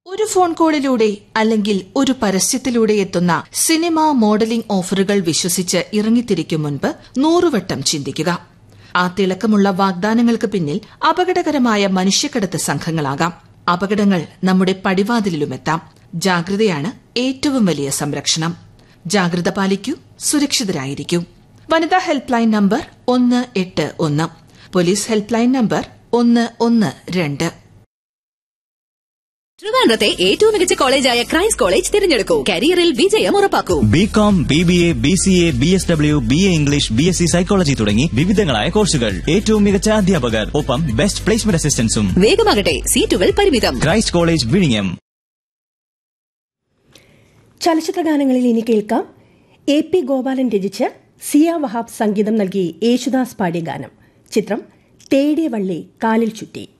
ഒരു ഫോൺ കോളിലൂടെ അല്ലെങ്കിൽ ഒരു പരസ്യത്തിലൂടെ എത്തുന്ന സിനിമ മോഡലിംഗ് ഓഫറുകൾ വിശ്വസിച്ച് ഇറങ്ങിത്തിരിക്കും മുൻപ് നൂറുവട്ടം ചിന്തിക്കുക ആ തിളക്കമുള്ള വാഗ്ദാനങ്ങൾക്ക് പിന്നിൽ അപകടകരമായ മനുഷ്യക്കടത്ത് സംഘങ്ങളാകാം അപകടങ്ങൾ നമ്മുടെ പടിവാതിലിലുമെത്താം ജാഗ്രതയാണ് ഏറ്റവും വലിയ സംരക്ഷണം ജാഗ്രത പാലിക്കൂ സുരക്ഷിതരായിരിക്കൂ വനിതാ ഹെൽപ്പ് ലൈൻ നമ്പർ ഒന്ന് എട്ട് ഒന്ന് പോലീസ് ഹെൽപ്പ് ലൈൻ നമ്പർ ഒന്ന് ഒന്ന് രണ്ട് ട്രിവാൻഡ്രത്തെ ഏറ്റവും മികച്ച കോളേജായ ക്രൈസ്റ്റ് കോളേജ് തിരഞ്ഞെടുക്കൂ കരിയറിൽ വിജയം ഉറപ്പാക്കൂ B Com B B A B C A B S W B A English B S C psychology തുടങ്ങി വിവിധങ്ങളായ കോഴ്സുകൾ ഏറ്റവും മികച്ച അധ്യാപകർ ഒപ്പം ബെസ്റ്റ് പ്ലേസ്മെന്റ് അസിസ്റ്റൻസും വേഗമാകട്ടെ സീറ്റുകൾ പരിമിതം ക്രൈസ്റ്റ് കോളേജ് വിഴിഞ്ഞം ചലച്ചിത്ര ഗാനങ്ങളിൽ ഇനി കേൾക്കാം എ പി ഗോപാലൻ രചിച്ച് സിയ വഹാബ് സംഗീതം നൽകി യേശുദാസ് പാടിയ ഗാനം ചിത്രം തേടിയ വള്ളി കാലിൽ ചുറ്റി